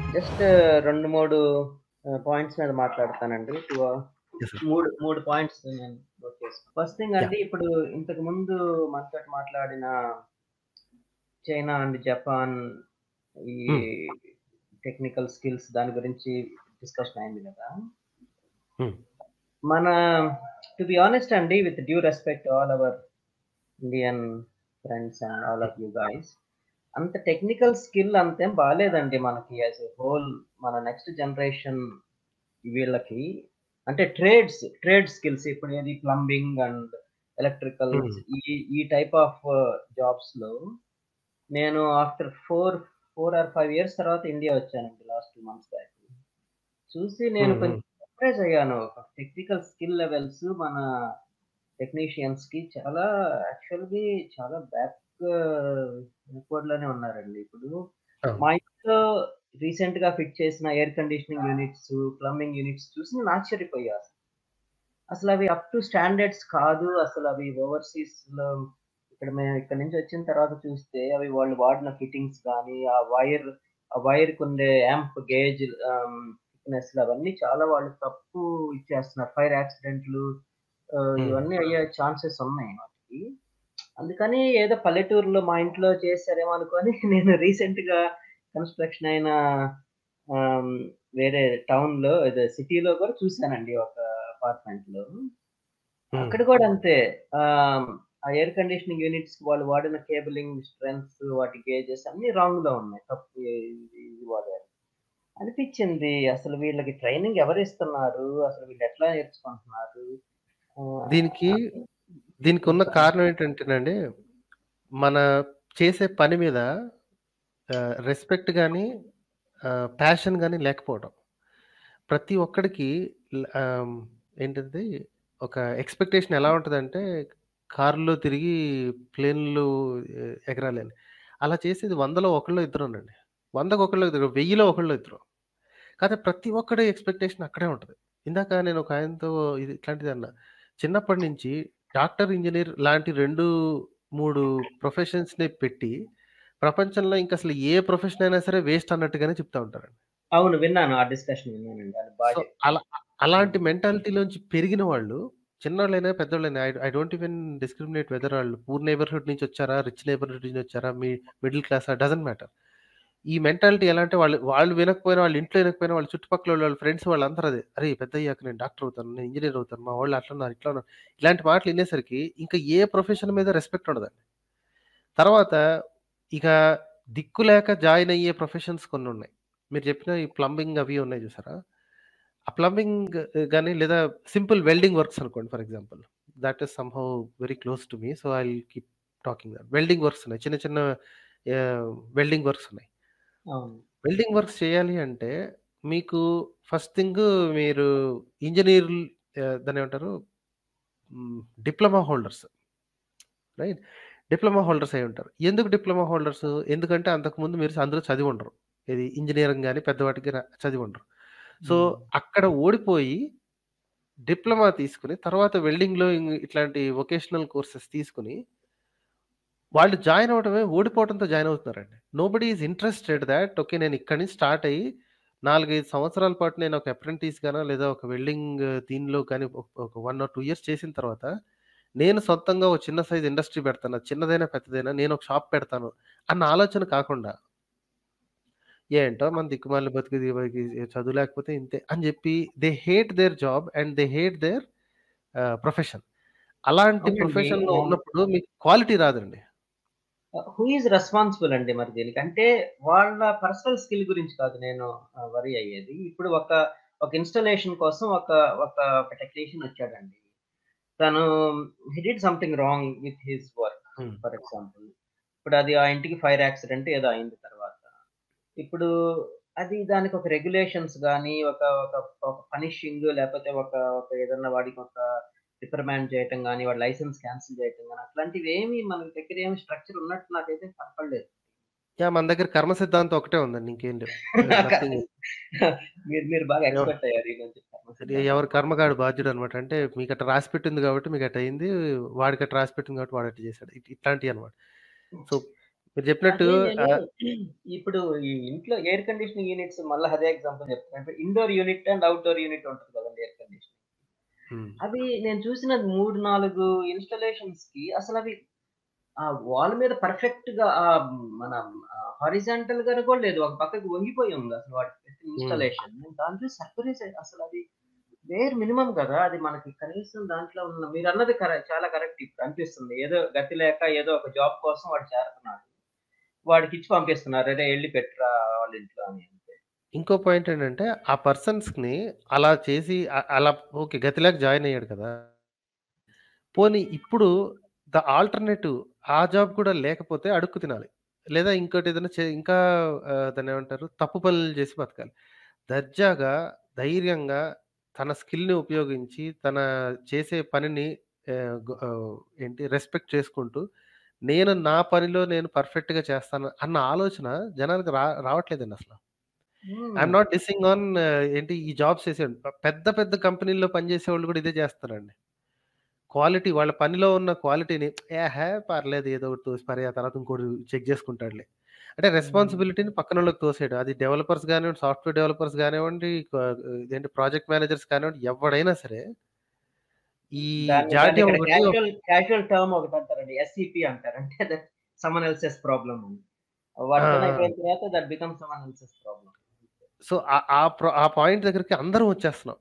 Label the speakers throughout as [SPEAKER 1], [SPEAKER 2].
[SPEAKER 1] Just 2, 3 ah, points మీద మాట్లాడతానండి. Two ah,
[SPEAKER 2] yes sir.
[SPEAKER 1] 3, 3 points నేను నోట్ చేసుకున్నా. First thing
[SPEAKER 2] yeah!
[SPEAKER 1] అండి ఇప్పుడు ఇంతకు ముందు మనతోటి మాట్లాడిన చైనా అండ్ జపాన్ ఈ
[SPEAKER 2] హ్మ్.
[SPEAKER 1] టెక్నికల్ స్కిల్స్ దాని గురించి డిస్కషన్ అయింది గదా!
[SPEAKER 2] హ్మ్.
[SPEAKER 1] మన టు బి హానెస్ట్ అండి with due respect all our Indian friends and all of you guys అంత టెక్నికల్ స్కిల్ అంతేం బాలేదండి మనకి యాస్ ఎ హోల్ మన నెక్స్ట్ జనరేషన్ వీళ్ళకి అంటే ట్రేడ్స్ ట్రేడ్ స్కిల్స్ ఇప్పుడు ఏది ప్లంబింగ్ అండ్ ఎలక్ట్రికల్స్
[SPEAKER 2] హ్మ్.
[SPEAKER 1] ఈ ఈ టైప్ ఆఫ్ జాబ్స్‌లో నేను ఆఫ్టర్ 4, 4 ఆర్ 5 ఇయర్స్ తర్వాత ఇండియా వచ్చానండి లాస్ట్ 2 మంత్స్ బ్యాక్. చూసి నేను
[SPEAKER 2] హ్మ్.
[SPEAKER 1] కొంచెం
[SPEAKER 2] హ్మ్.
[SPEAKER 1] సర్ప్రైజ్ అయ్యాను. టెక్నికల్ స్కిల్ లెవెల్స్ మన టెక్నీషియన్స్‌కి చాలా యాక్చువల్‌గా చాలా బ్యాక్ బ్యాక్వర్డ్‌లోనే ఉన్నారండి. ఇప్పుడు మా
[SPEAKER 2] అవును.
[SPEAKER 1] ఇంట్లో రీసెంట్‌గా ఫిట్ చేసిన air conditioning units, plumbing units చూసి నేను ఆశ్చర్యపోయా. అసలవి అప్ టు స్టాండర్డ్స్ కాదు. అసలవి ఓవర్‌సీస్‌లో ఇక్కడ మేము ఇక్కడి నుంచి వచ్చిన తర్వాత చూస్తే అవి వాళ్ళు వాడిన ఫిట్టింగ్స్ గానీ, ఆ వైర్ ఆ వైర్‌కుండే యాంప్ గేజ్ ఆహ్, థిక్‌నెస్‌లు అవన్నీ చాలా వాళ్ళు తప్పు ఇచ్చేస్తున్నారు. ఫైర్ యాక్సిడెంట్‌లు ఆహ్,
[SPEAKER 2] హ్మ్.
[SPEAKER 1] ఇవన్నీ అయ్యే ఛాన్సెస్ ఉన్నాయి వాటికి. అందుకని ఏదో పల్లెటూరులో మా ఇంట్లో చేసారేమో అనుకోని నేను రీసెంట్‌గా కన్‌స్ట్రక్షన్ అయిన ఆహ్, వేరే టౌన్‌లో అదే సిటీలో కూడా చూసానండి ఒక అపార్ట్మెంట్‌లో.
[SPEAKER 2] హ్మ్.
[SPEAKER 1] అక్కడ కూడా అంతే. ఆహ్, ఆ ఎయిర్ కండిషనింగ్ యూనిట్స్‌కి వాళ్ళు వాడిన కేబులింగ్ స్ట్రెంగ్త్స్ వాటి గేజెస్ అన్నీ రాంగ్‌లో ఉన్నాయి. తప్పు ఇది ఇది వాడారు. అనిపిచ్చింది అసలు వీళ్ళకి ట్రైనింగ్ ఎవరిస్తున్నారు? అసలు వీళ్ళు ఎట్లా నేర్చుకుంటున్నారు? ఆహ్,
[SPEAKER 2] దీనికి
[SPEAKER 1] అని
[SPEAKER 2] దీనికున్న
[SPEAKER 1] చెప్పండి.
[SPEAKER 2] కారణం ఏంటంటేనండి, మన చేసే పని మీద ఆహ్, రెస్పెక్ట్ గాని, ఆహ్, ప్యాషన్ గాని లేకపోవడం. ప్రతి ఒక్కడికి ల్ ఆహ్, ఏంటిది ఒక ఎక్స్‌పెక్టేషన్ ఎలా ఉంటదంటే, కార్‌లో తిరిగి ప్లేన్‌లు ఎ ఎగరాలి అని. అలా చేసేది వందలో ఒకళ్ళో ఇద్దరోనండి. వందకు ఒకళ్ళో ఇద్దరు, వెయ్యిలో ఒకళ్ళో ఇద్దరో. కాతే ప్రతి ఒక్కడి ఎక్స్‌పెక్టేషన్ అక్కడే ఉంటది. ఇందాక నేను ఒక ఆయనతో ఇది ఇట్లాంటిదే అన్నా. చిన్నప్పటి నుంచి డాక్టర్, ఇంజినీర్ లాంటి 2, 3 ప్రొఫెషన్స్‌ని పెట్టి, ప్రపంచంలో ఇంకసలు ఏ ప్రొఫెషన్ అయినా సరే వేస్ట్ అన్నట్టుగానే చెప్తా ఉంటారండి.
[SPEAKER 1] అవును. విన్నాను. ఆ డిస్కషన్ విన్నానండి. అది బా
[SPEAKER 2] సో,
[SPEAKER 1] చెప్పారు.
[SPEAKER 2] అలా అలాంటి
[SPEAKER 1] హ్మ్.
[SPEAKER 2] మెంటాలిటీలోంచి పెరిగిన వాళ్ళు చిన్నోళ్ళైనా, పెద్దోళ్ళైనా I I don't even discriminate whether ఆళ్ళు పూర్ నైబర్‌హుడ్ నుంచొచ్చారా, రిచ్ నైబర్‌హుడ్ నుంచొచ్చారా, మీ మిడిల్ క్లాసా డజంట్ మ్యాటర్. ఈ మెంటాలిటీ ఎలా అంటే వాళ్ళు వాళ్ళు వినకపోయినా, వాళ్ళ ఇంట్లో వినకపోయినా, వాళ్ళ చుట్టుపక్కలోళ్ళు, వాళ్ళ ఫ్రెండ్స్ వాళ్ళందరూ అదే. "అరేయ్! పెద్దయ్యాక నేను డాక్టర్ అవుతాను. నేను ఇంజినీర్ అవుతాను. మా వోళ్ళు అట్లున్నారు, ఇట్లా ఉన్నారు." ఇలాంటి మాటలు ఇనేసరికి ఇంకా ఏ ప్రొఫెషన్ మీద రెస్పెక్ట్ ఉండదండి. తర్వాత ఇక దిక్కు లేక జాయిన్ అయ్యే ప్రొఫెషన్స్ కొన్నున్నాయి. మీరు చెప్పిన ఈ ప్లంబింగ్ అవి ఉన్నాయి చూసారా? ఆ ప్లంబింగ్ గాని లేదా సింపుల్ వెల్డింగ్ వర్క్స్ అనుకోండి for example. That is somehow very close to me. So, I will keep talking that. Welding works ఉన్నాయి. చిన్న చిన్న ఆహ్, వెల్డింగ్ వర్క్స్ ఉన్నాయి.
[SPEAKER 1] అవును.
[SPEAKER 2] వెల్డింగ్ వర్క్స్ చేయాలి అంటే మీకు ఫస్ట్ థింగ్ మీరు ఇంజినీర్‌లు ఆహ్, దాన్నేమంటారు? Hmm. Diploma holders. Right. Diploma holders అయ్యుంటారు. ఎందుకు డిప్లొమా హోల్డర్స్? ఎందుకంటే అంతకుముందు మీరు అందులో చదివుండరు. ఏది ఇంజినీరింగ్ గాని పెద్ద వాటికి ర చదివుండరు. సో,
[SPEAKER 1] హ్మ్.
[SPEAKER 2] అక్కడ ఓడిపోయి డిప్లొమా తీసుకొని తర్వాత వెల్డింగ్‌లో ఇం ఇట్లాంటి వొకేషనల్ కోర్సెస్ తీసుకొని వాళ్ళు జాయిన్ అవ్వడమే ఓడిపోవడంతో జాయిన్ అవుతున్నారండి. Nobody is interested that okay. నేను ఇక్కడి నుంచి స్టార్ట్ అయ్యి 4, 5 సంవత్సరాల పాటు నేను ఒక అప్రెంటిస్ గానో లేదా ఒక వెల్డింగ్ దీనిలో కానీ ఒక ఒక 1 ఆర్ 2 ఇయర్స్ చేసిన తర్వాత నేను సొంతంగా ఒక చిన్న సైజ్ ఇండస్ట్రీ పెడతాను. అది చిన్నదైనా, పెద్దదైనా నేను ఒక షాప్ పెడతాను అన్న ఆలోచన కాకుండా ఏంటో మన దిక్కుమాలిన బతుకు ఇది మనకి చదువు లేకపోతే ఇంతే అని జెప్పి they hate their job and they hate their ah, profession. అలాంటి
[SPEAKER 1] అవునండి.
[SPEAKER 2] ప్రొఫెషన్‌లో
[SPEAKER 1] ఆహ్
[SPEAKER 2] ఉన్నప్పుడు మీకు క్వాలిటీ రాదండి.
[SPEAKER 1] ఆహ్, హూ ఈస్ రెస్పాన్సిబుల్ అండి మరి దీనికి? అంటే వాళ్ళ పర్సనల్ స్కిల్ గురించి కాదు నేను ఆహ్, వరీ అయ్యేది. ఇప్పుడు ఒక, ఒక ఇన్‌స్టాలేషన్ కోసం ఒక, ఒక, ఒక టెక్నీషియన్ వచ్చాడండి. తను he did something wrong with his work
[SPEAKER 2] hmm.
[SPEAKER 1] For example. ఇప్పుడు అది ఆ ఇంటికి ఫైర్ యాక్సిడెంట్ ఏదో అయింది తర్వాత. ఇప్పుడు అది దానికి ఒక రెగ్యులేషన్స్ గాని, ఒక, ఒక, ఒక పనిషింగ్ లేకపోతే ఒక, ఒక ఏదన్నా వాడికి ఒక రిప్రిమాండ్ చేయటం గాని, వాడి లైసెన్స్ క్యాన్సెల్ చేయటం గాని అట్లాంటివేమి మన దగ్గర ఏమి స్ట్రక్చర్ ఉన్నట్టు నాకైతే కనపడలేదు.
[SPEAKER 2] యాహ్! మన దగ్గర కర్మ సిద్ధాంతం ఒకటే ఉందండి. ఇంకేం లేవు. దేర్ ఇస్ నథింగ్
[SPEAKER 1] మీరు, మీరు బాగా
[SPEAKER 2] ఎవ
[SPEAKER 1] ఎక్స్‌పర్ట్ అయ్యారు ఈ మధ్య కర్మ
[SPEAKER 2] అది
[SPEAKER 1] సిద్ధాంతం.
[SPEAKER 2] ఎవరి కర్మగాడు బాధ్యుడనమాట. అంటే మీకట్ట రాసి పెట్టింది కాబట్టి మీకట్టయింది. వాడికట్ట రాసి పెట్టింది కాబట్టి వాడట్ట చేసాడు. ఇట్ ఇట్లాంటియనమాట. సో, మీరు చెప్పినట్టు
[SPEAKER 1] అదే నేను
[SPEAKER 2] ఆహ్
[SPEAKER 1] ఇప్పుడు ఈ ఇంట్లో ఎయిర్ కండిషనింగ్ యూనిట్స్ మళ్ళా అదే ఎగ్జాంపుల్ చెప్తాను. అంటే ఇండోర్ యూనిట్ అండ్ అవుట్‌డోర్ యూనిట్ ఉంటది కదండీ ఎయిర్ కండిషనింగ్.
[SPEAKER 2] హ్మ్.
[SPEAKER 1] అవి నేను చూసిన 3, 4 ఇన్‌స్టాలేషన్స్‌కి అసలవి ఆ వాల్ మీద పర్ఫెక్ట్‌గా ఆహ్, మన ఆహ్, హారిజాంటల్‌గాను కూడా లేదు. ఒక పక్కకి వంగిపోయి ఉంది అసలు వాటి పెట్టిన
[SPEAKER 2] హ్మ్.
[SPEAKER 1] ఇన్‌స్టాలేషన్. నేను దాన్ని చూసి సర్ప్రైజ్ అయ్యా. అసలది వేర్ మినిమమ్ కదా! అది మనకి కనీసం దాంట్లో ఉన్న మీరన్నది కరె చాలా కరెక్ట్ ఇప్పుడు అనిపిస్తుంది. ఏదో గతి లేక ఏదో ఒక జాబ్ కోసం వాడు చేరుతున్నాడు. వాడికిచ్చి పంపిస్తున్నారు. "అరే! ఎళ్లి పెట్టురా వాళ్ళ ఇంట్లో" అని అంతే.
[SPEAKER 2] ఇంకో పాయింట్ ఏంటంటే, ఆ పర్సన్స్‌ని అలా చేసి అ అలా ఓకే. గతిలేక జాయిన్ అయ్యాడు కదా! పోనీ ఇప్పుడు ద ఆల్టర్‌నేటివ్ ఆ జాబ్ కూడా లేకపోతే అడుక్కు తినాలి. లేదా ఇంకోటేదైనా చే ఇంకా ఆహ్, దాన్నేమంటారు తప్పు పనులు చేసి బతకాలి. దర్జాగా, ధైర్యంగా తన స్కిల్‌ని ఉపయోగించి, తన చేసే పనిని ఆహ్, గొ ఆహ్, ఏంటి రెస్పెక్ట్ చేసుకుంటూ, నేను నా పనిలో నేను పర్ఫెక్ట్‌గా చేస్తాను అన్న ఆలోచన జనానికి రా రావట్లేదండి అసల. ఐయామ్
[SPEAKER 1] హ్మ్.
[SPEAKER 2] నాట్ డిస్సింగ్ ఆన్ ఏంటి ఈ జాబ్స్ చేసేవాళ్ళు. ప పెద్ద పెద్ద కంపెనీల్లో పనిచేసేవాళ్ళు కూడా ఇదే చేస్తున్నారండి. క్వాలిటీ వాళ్ళ పనిలో ఉన్న క్వాలిటీని ఏహే! పర్లేదు ఏదో ఒకటి తోసి పరేయి ఆ తర్వాత ఇంకోడు చెక్ చేసుకుంటాడులే. అంటే
[SPEAKER 1] హ్మ్.
[SPEAKER 2] రెస్పాన్సిబిలిటీని పక్కనోళ్ళకి తోసేయడం. అది డెవలపర్స్ గానివ్వండి, సాఫ్ట్‌వేర్ డెవలపర్స్ గానివ్వండి, క ఇదేంటి ప్రాజెక్ట్ మేనేజర్స్ కానివ్వండి, ఎవ్వడైనా సరే ఈ
[SPEAKER 1] దాన్ని
[SPEAKER 2] జాడ్యం
[SPEAKER 1] దాన్నిక్కడ
[SPEAKER 2] ఒకటి
[SPEAKER 1] క్యాజువల్ క్యాజువల్ టర్మ్ ఒకటంటారండి. ఎస్‌సిపి అంటారు. అంటే దట్ సమ్‌వన్ ఎల్సెస్ ప్రాబ్లమ్ అని.
[SPEAKER 2] ఆ!
[SPEAKER 1] వర్ధన్
[SPEAKER 2] ఆ!
[SPEAKER 1] అయిపోయిన తర్వాత that becomes someone else's problem.
[SPEAKER 2] So, ఆ ఆ ప్ర ఆ పాయింట్ దగ్గరికి అందరం వచ్చేస్తున్నాం.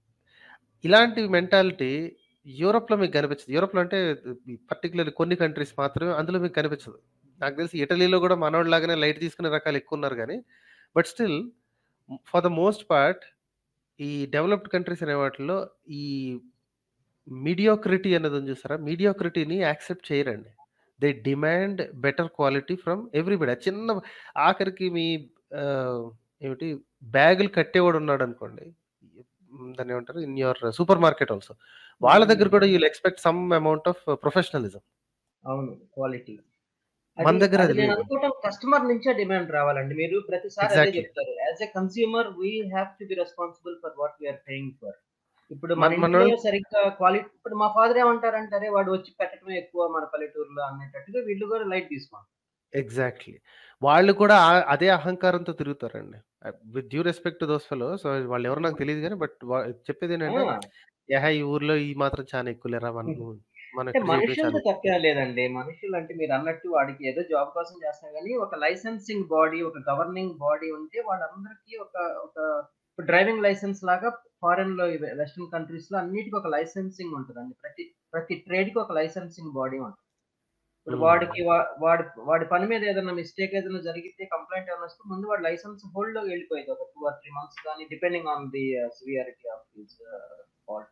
[SPEAKER 2] ఇలాంటి మెంటాలిటీ యూరోప్‌లో మీకు కనిపించదు. యూరోప్‌లో అంటే పర్టిక్యులర్‌లీ కొన్ని కంట్రీస్ మాత్రమే అందులో మీకు కనిపించదు. నాకు తెలిసి ఇటలీలో కూడా మనోడిలాగానే లైట్ తీసుకునే రకాలు ఎక్కువున్నారు గానీ, but still for the most part ఈ డెవలప్డ్ కంట్రీస్ అనే వాటిల్లో ఈ మీడియోక్రిటీ అనేది ఉంది చూసారా? మీడియోక్రిటీని యాక్సెప్ట్ చేయరండి. They demand better quality from everybody. ఆ చిన్న ఆఖరికి మీ ఆహ్, ఏమిటి బ్యాగులు కట్టేవాడున్నాడనుకోండి. హ్మ్. దాన్నేమంటారు? In your supermarket also. వాళ్ళ దగ్గర
[SPEAKER 1] హ్మ్.
[SPEAKER 2] కూడా you will expect some amount of professionalism.
[SPEAKER 1] అవును. క్వాలిటీ.
[SPEAKER 2] మన
[SPEAKER 1] అది
[SPEAKER 2] దగ్గర
[SPEAKER 1] అది
[SPEAKER 2] అది
[SPEAKER 1] నేను
[SPEAKER 2] లేదు.
[SPEAKER 1] అనుకోవటం కస్టమర్ నుంచే డిమాండ్ రావాలండి. మీరు ప్రతిసారి అదే
[SPEAKER 2] ఎగ్జాక్ట్‌లీ.
[SPEAKER 1] చెప్తారు. As a consumer we have to be responsible for what we are paying for. ఇప్పుడు మన
[SPEAKER 2] మన
[SPEAKER 1] ఇంట్లో
[SPEAKER 2] మనోళ్ళు
[SPEAKER 1] సరిగ్గా క్వాలి ఇప్పుడు మా ఫాదర్ ఏమంటారంటే, "అరే! వాడు వచ్చి పెట్టడమే ఎక్కువ మన పల్లెటూరులో" అనేటట్టుగా వీళ్ళు కూడా లైట్ తీసుకుంటారు.
[SPEAKER 2] ఎగ్జాక్ట్‌లీ. వాళ్ళు కూడా ఆ అదే అహంకారంతో తిరుగుతారండి. Ah, with due respect to those fellows వాళ్ళెవరో నాకు తెలీదు గానీ, బట్ వా చెప్పేదేంటంటే,
[SPEAKER 1] ఆ!
[SPEAKER 2] "ఏహే! ఈ ఊర్లో ఈ మాత్రం చానా ఎక్కువలేరా మనం
[SPEAKER 1] హ్మ్.
[SPEAKER 2] మనం
[SPEAKER 1] అంటే
[SPEAKER 2] ఇక్కడ చేయటమే చాలా
[SPEAKER 1] మనుషులది
[SPEAKER 2] ఎక్కువ."
[SPEAKER 1] తప్పేం లేదండి. మనుషులంటే మీరన్నట్టు వాడికి ఏదో జాబ్ కోసం చేస్తున్నారు గానీ, ఒక లైసెన్సింగ్ బాడీ, ఒక గవర్నింగ్ బాడీ ఉంటే వాళ్ళందరికీ ఒక ఒక ఇప్పుడు డ్రైవింగ్ లైసెన్స్ లాగా ఫారెన్‌లో ఇవే వెస్టర్న్ కంట్రీస్‌లో అన్నిటికి ఒక లైసెన్సింగ్ ఉంటదండి. ప్రతి ప్రతి ట్రేడ్‌కి ఒక లైసెన్సింగ్ బాడీ ఉంటది. ఇప్పుడు వాడికి
[SPEAKER 2] హ్మ్.
[SPEAKER 1] వా వాడి వాడి పని మీద ఏదైనా మిస్టేక్ ఏదైనా జరిగితే కంప్లెయింట్ ఏమైనా వస్తే ముందు వాడి లైసెన్స్ హోల్డ్‌లోకి వెళ్ళిపోయేది. ఒక 2 ఆర్ 3 మంత్స్ గాని depending on the severity of his fault.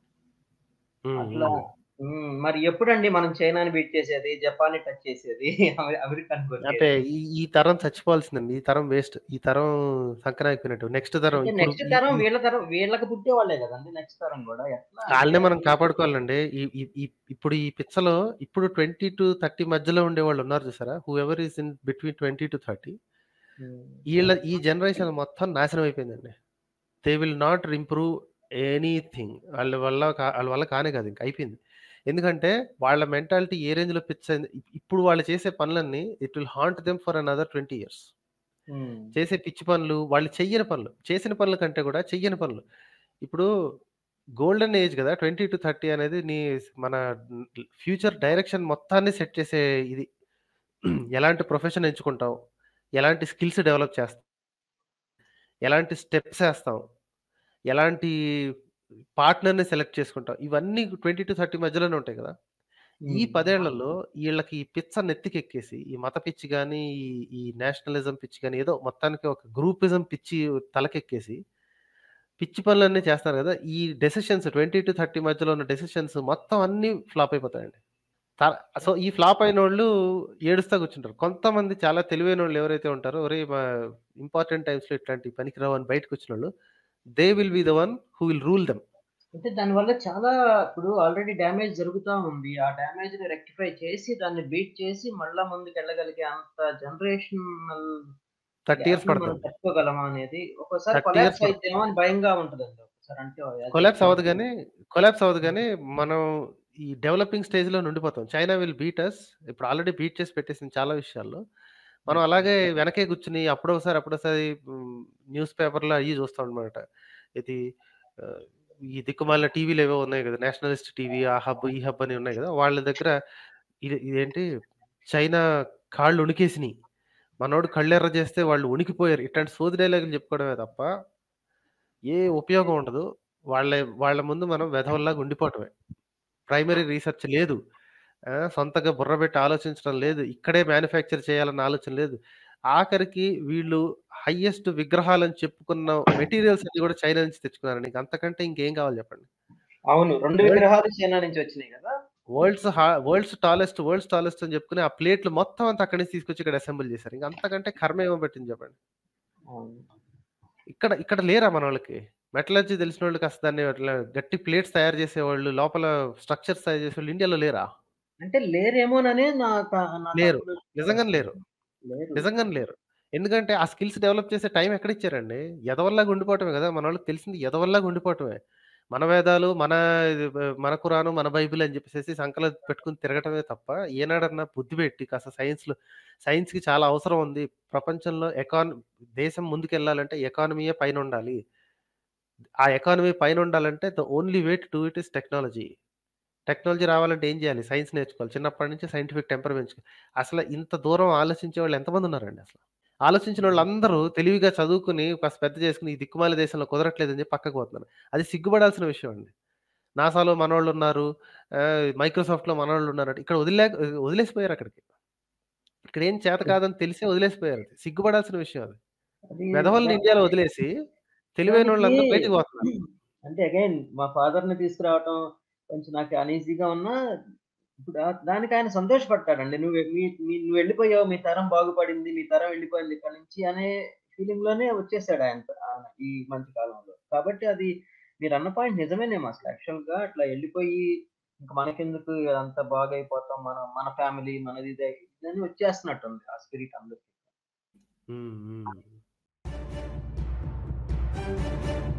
[SPEAKER 2] Hmm.
[SPEAKER 1] అట్లా
[SPEAKER 2] హ్మ్.
[SPEAKER 1] హ్మ్. మరి ఎప్పుడండి మనం చైనాని బీట్ చేసేది? జపాన్‌ని టచ్ చేసేది? అమె అమెరికాని
[SPEAKER 2] అంటే
[SPEAKER 1] కొట్టేది?
[SPEAKER 2] ఈ ఈ తరం చచ్చిపోవాల్సిందండి. ఈ తరం వేస్ట్. ఈ తరం సంకనాకిపోయినట్టు. నెక్స్ట్ తరం
[SPEAKER 1] అంటే
[SPEAKER 2] ఇప్పుడు
[SPEAKER 1] నెక్స్ట్
[SPEAKER 2] ఈ
[SPEAKER 1] తరం
[SPEAKER 2] ఈ
[SPEAKER 1] వీళ్ళ తరం వీళ్ళకి పుట్టేవాళ్ళే గదండీ నెక్స్ట్ తరం గూడా. ఎట్లా అంటే
[SPEAKER 2] ఆళ్ళనే మనం కాపాడుకోవాలండి. ఈ ఈ ఈ ఇప్పుడు ఈ పిచ్చలో ఇప్పుడు 20-30 మధ్యలో ఉండేవాళ్ళున్నారు చూసారా? హూఎవర్ ఈస్ ఇన్ బిట్వీన్ 20-30
[SPEAKER 1] హ్మ్.
[SPEAKER 2] ఈళ్ళ ఈ జనరేషన్ మొత్తం నాశనం అయిపోయిందండి. They will not improve anything. ఆళ్ళ వల్ల కా ఆళ్ళ వల్ల కానే కాదు ఇంక అయిపోయింది. ఎందుకంటే వాళ్ళ మెంటాలిటీ ఏ రేంజ్‌లో పిచ్ అయింది. ఇప్ ఇప్పుడు వాళ్ళు చేసే పనులన్నీ it will haunt them for another 20 years.
[SPEAKER 1] Hmm.
[SPEAKER 2] చేసే పిచ్చి పనులు, వాళ్ళు చెయ్యని పనులు. చేసిన పనుల కంటే కూడా చెయ్యని పనులు. ఇప్పుడు గోల్డెన్ ఏజ్ గదా! 20-30 అనేది నీ మన ఫ్యూచర్ డైరెక్షన్ మొత్తాన్ని సెట్ చేసే ఇది. ఎలాంటి ప్రొఫెషన్ ఎంచుకుంటాం? ఎలాంటి స్కిల్స్ డెవలప్ చేస్తాం? ఎలాంటి స్టెప్స్ ఏస్తాం? ఎలాంటి పార్ట్నర్‌ని సెలెక్ట్ చేసుకుంటాం? ఇవన్నీ 20-30 మధ్యలోనే ఉంటాయి గదా! ఈ
[SPEAKER 1] హ్మ్.
[SPEAKER 2] 10 ఏళ్లలో ఈళ్ళకి ఈ పిచ్చ నెత్తికెక్కేసి, ఈ మత పిచ్చి గాని, ఈ ఈ నేషనలిజం పిచ్చి గాని, ఏదో మొత్తానికి ఒక గ్రూపిజం పిచ్చి తలకెక్కేసి, పిచ్చి పనులన్నీ చేస్తున్నారు గదా! ఈ డెసిషన్స్ 20-30 మధ్యలో ఉన్న డెసిషన్స్ మొత్తం అన్నీ ఫ్లాప్ అయిపోతాయండి. త సో, ఈ ఫ్లాప్ అయినోళ్ళు ఏడుస్తా కూర్చుంటారు. కొంతమంది చాలా తెలివైనోళ్ళు ఎవరైతే ఉంటారో, ఒరేయ్! మా ఇంపార్టెంట్ టైమ్స్‌లో ఇట్లాంటివి పనికిరావు అని బయటకొచ్చినోళ్ళు, they will be the one who will rule them.
[SPEAKER 1] అంటే దానివల్ల చాలా ఇప్పుడు ఆల్రెడీ డ్యామేజ్ జరుగుతా ఉంది. ఆ డ్యామేజ్‌ని రెక్టిఫై చేసి దాన్ని బీట్ చేసి మళ్ళా ముందుకెళ్ళగలిగే అంత జనరేషనల్
[SPEAKER 2] 30 ఇయర్స్
[SPEAKER 1] గ్యాప్‌ని మనం
[SPEAKER 2] పడతదండి.
[SPEAKER 1] తట్టుకోగలమా అనేది ఒక్కోసారి
[SPEAKER 2] 30 ఇయర్స్
[SPEAKER 1] కొలాప్స్
[SPEAKER 2] పడతది.
[SPEAKER 1] అయిద్దేమో అని భయంగా ఉంటదండి. ఒక్కసారి అంటే యాస్ ఎ
[SPEAKER 2] కొలాప్స్ అవ్వదు గానీ, కొలాప్స్ అవ్వదు
[SPEAKER 1] హ్మ్.
[SPEAKER 2] గానీ, మనం ఈ డెవలపింగ్ స్టేజ్‌లో నుండిపోతాం. China will beat us. ఇప్పుడు ఆల్రెడీ బీట్ చేసి పెట్టేసింది చాలా విషయాల్లో. మనం అలాగే వెనకే కూర్చొని అప్పుడోసారి, అప్పుడోసారి హ్మ్, న్యూస్ పేపర్‌లో అయ్యి చూస్తాం అనమాట. ఇది ఆహ్, ఈ దిక్కుమాలిన టీవీలేవో ఉన్నాయి గదా! నేషనలిస్ట్ టీవీ, ఆ హబ్, ఈ హబ్ అని ఉన్నాయి గదా! వాళ్ళ దగ్గర ఇది ఇదేంటి చైనా కాళ్ళు వణికేసినియి. మనోడు కళ్ళెర్ర చేస్తే వాళ్ళు వణికిపోయారు. ఇట్లాంటి సోది డైలాగులు చెప్పుకోవడమే తప్ప ఏ ఉపయోగం ఉండదు. వాళ్ళ వాళ్ళ ముందు మనం వెధవల్లాగా ఉండిపోవటమే. ప్రైమరీ రీసెర్చ్ లేదు. ఆ! సొంతంగా బుర్ర పెట్టి ఆలోచించడం లేదు. ఇక్కడే మ్యానుఫ్యాక్చర్ చేయాలన్న ఆలోచన లేదు. ఆఖరికి వీళ్ళు హైయెస్ట్ విగ్రహాలని చెప్పుకున్న మెటీరియల్స్ అన్నీ కూడా చైనా నుంచి తెచ్చుకున్నారండి. ఇంక అంతకంటే ఇంకేం కావాలి చెప్పండి.
[SPEAKER 1] అవును. 2
[SPEAKER 2] వరల్డ్
[SPEAKER 1] విగ్రహాలు చైనా నుంచి వచ్చినాయి గదా!
[SPEAKER 2] వరల్డ్స్ హా వరల్డ్స్ టాలెస్ట్, వరల్డ్స్ టాలెస్ట్ అని చెప్పుకుని ఆ ప్లేట్‌లు మొత్తం అంతా అక్కడి నుంచి తీసుకొచ్చి ఇక్కడ అసెంబుల్ చేశారు. ఇంక అంతకంటే కర్మ ఏమో పట్టింది చెప్పండి.
[SPEAKER 1] అవును.
[SPEAKER 2] ఇక్కడ ఇక్కడ లేరా మనోళ్ళకి? మెటలర్జీ తెలిసినోళ్ళు కాస్త దాన్ని అట్లా గట్టి ప్లేట్స్ తయారు చేసేవాళ్ళు, లోపల స్ట్రక్చర్స్ తయారు చేసేవాళ్ళు ఇండియాలో లేరా?
[SPEAKER 1] అంటే లేరేమోననే నా క నా
[SPEAKER 2] లేరు.
[SPEAKER 1] కన్క్లూజన్
[SPEAKER 2] నిజంగానే లేరు.
[SPEAKER 1] లేరు.
[SPEAKER 2] నిజంగానే లేరు. ఎందుకంటే ఆ స్కిల్స్ డెవలప్ చేసే టైం ఎక్కడిచ్చారండి? ఎదవల్లాగా ఉండిపోవటమే గదా! మనోళ్ళకి తెలిసింది ఎదవల్లాగా ఉండిపోవటమే. మన వేదాలు, మన ఇది బ మన ఖురాను, మన బైబిల్ అని చెప్పేసేసి సంకలో పెట్టుకొని తిరగటమే తప్ప, ఏనాడన్నా బుద్ధి పెట్టి కాస్త సైన్స్‌లో సైన్స్‌కి చాలా అవసరం ఉంది. ప్రపంచంలో ఎకాన్ దేశం ముందుకెళ్ళాలంటే ఎకానమీయే పైనుండాలి. ఆ ఎకానమీ పైనుండాలంటే the only way to do it is technology. Technology రావాలంటే ఏం చేయాలి? సైన్స్ నేర్చుకోవాలి. చిన్నప్పటి నుంచి సైంటిఫిక్ టెంపర్ పెంచుకో అసలు ఇంత దూరం ఆలోచించేవాళ్ళు ఎంతమంది ఉన్నారండి అసలు? ఆలోచించినోళ్ళందరూ తెలివిగా చదువుకొని కాస్త పెద్ద చేసుకొని ఈ దిక్కుమాలిన దేశంలో కుదరట్లేదని చెప్పి పక్కకు పోతున్నారు. అది సిగ్గుపడాల్సిన విషయం అండి. నాసాలో మనోళ్ళున్నారు. ఆహ్, మైక్రోసాఫ్ట్‌లో మనోళ్ళున్నారంటే ఇక్కడ వదిలే వదిలేసిపోయారు అక్కడికి. ఇక్కడేం చేత కాదని తెలిసే వదిలేసిపోయారు. సిగ్గుపడాల్సిన విషయం అది.
[SPEAKER 1] అది
[SPEAKER 2] వెధవల్ని
[SPEAKER 1] దా
[SPEAKER 2] ఇండియాలో వదిలేసి
[SPEAKER 1] దానికి
[SPEAKER 2] తెలివైనోళ్ళందరూ బయటికి పోతున్నారు.
[SPEAKER 1] అంటే అగైన్ మా ఫాదర్‌ని తీసుకురావటం కొంచెం నాకు అనీజీగా ఉన్నా ఇప్పుడు ఆహ్, దానికి ఆయన సంతోషపడతాడండి. నువ్వు మీ మీ నువ్వు వెళ్ళిపోయావు. మీ తరం బాగుపడింది. మీ తరం వెళ్ళిపోయింది ఇక్కడి నుంచి అనే ఫీలింగ్‌లోనే వచ్చేసాడు ఆయన ఆయన ఈ మధ్య కాలంలో. కాబట్టి అది మీరన్న పాయింట్ నిజమేనేమో అసలు యాక్చువల్‌గా అట్లా వెళ్ళిపోయి ఇంక మనకెందుకు అంతా బాగైపోతాం. మనం మన ఫ్యామిలీ మనది ఇదే ఇదని వచ్చేస్తున్నట్టుంది ఆ స్పిరిట్ అందరికి.
[SPEAKER 2] హ్మ్. హ్మ్.